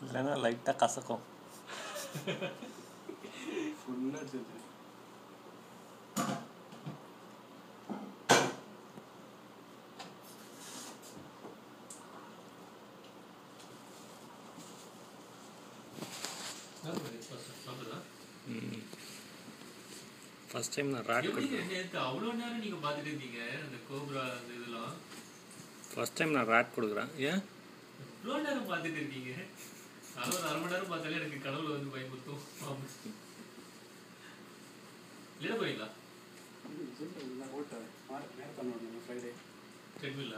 இல்லைன்னா லைட்டாக கசக்கும் ஃபுல்லாக அடிச்சிருச்சு சாப்பிடுதா ஃபஸ்ட் டைம் நான் ராட் எப்படி கொடுக்குறேன் நேத்து அவ்வளவு நேரம் நீங்க பாத்துட்டு இருந்தீங்க அந்த கோப்ரா அந்த இதெல்லாம் ஃபஸ்ட் டைம் நான் ராட் கொடுக்குறேன் ஏன் இவ்வளவு நேரம் பாத்துட்டு இருக்கீங்க நான் ஒரு அரை மணி நேரம் பார்த்தாலே எனக்கு கடவுள் வந்து பயமுறுத்தும் பாம்பு. இல்லையா போறீங்களா நான் ஓட்டேன் மேரத்தான் ஓடணும் ஃப்ரைடே ட்ரெட்மில்லா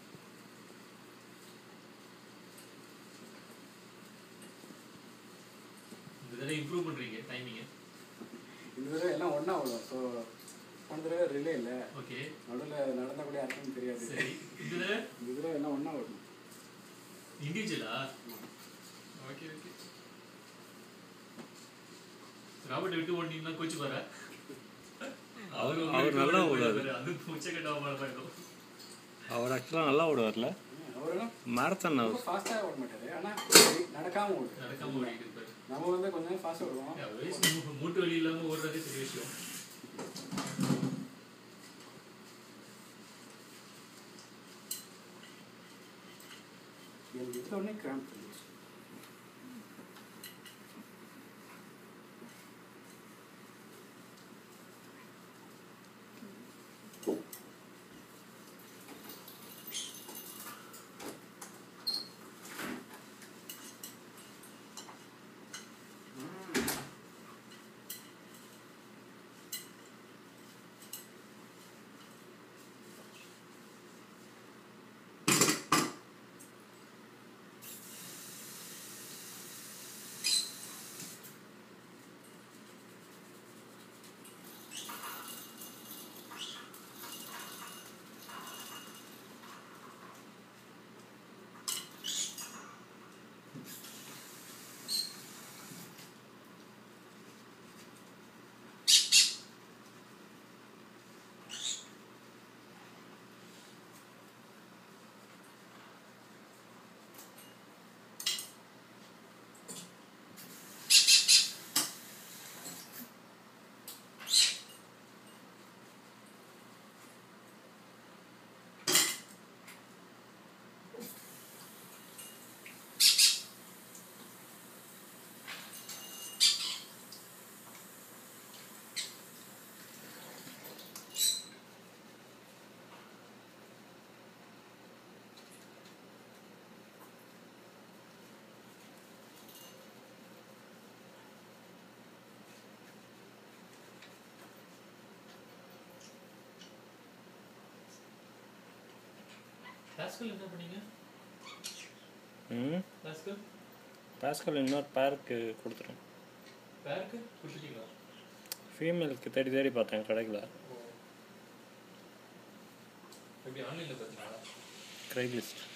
இந்த தடவை இம்ப்ரூவ் பண்றீங்க டைமிங்க இந்த தடவை எல்லாம் ஒன்றா ஓடும் ஸோ போன தடவை ரிலே இல்லை ஓகே நடுவில் நடந்த கூட யாருக்கும் தெரியாது சரி இந்த தடவை இந்த தடவை எல்லாம் ஒன்றா ஓடணும் இண்டிவிஜுவலா ஓகே ஓகே ராபர்ட் விட்டு ஓடினீங்கன்னா கோச்சு பாரு அவர் அவர் நல்லா ஓடுவார் அது உச்சக்கட்டமா போயிடும் அவர் ஆக்சுவலாக நல்லா ஓடுவார்ல அவரெல்லாம் மேரத்தான் ரொம்ப ஃபாஸ்ட்டாக ஓட மாட்டாரு ஆனால் நடக்காமல் ஓடும் நடக்காம ஓடிட்டு இருப்பாரு நம்ம வந்து கொஞ்சம் நேரம் ஃபாஸ்ட்டாக ஓடுவோம் வயசு மூ- மூட்டு வலி இல்லாம ஓடுறதே பெரிய விஷயம் எனக்கு எடுத்த உடனே கிராம்ப் இருந்துச்சு பாஸ்கல் என்ன பண்ணீங்க ம் பாஸ்கல் பாஸ்கல் இன்னொரு பேருக்கு கொடுத்துரும் பேருக்கு கொடுத்துட்டீங்களா ஃபீமேலுக்கு தேடி தேடி பார்த்தேன் கிடைக்கல எப்படி ஆன்லைன்ல பார்த்தீங்களா கிரைலிஸ்ட்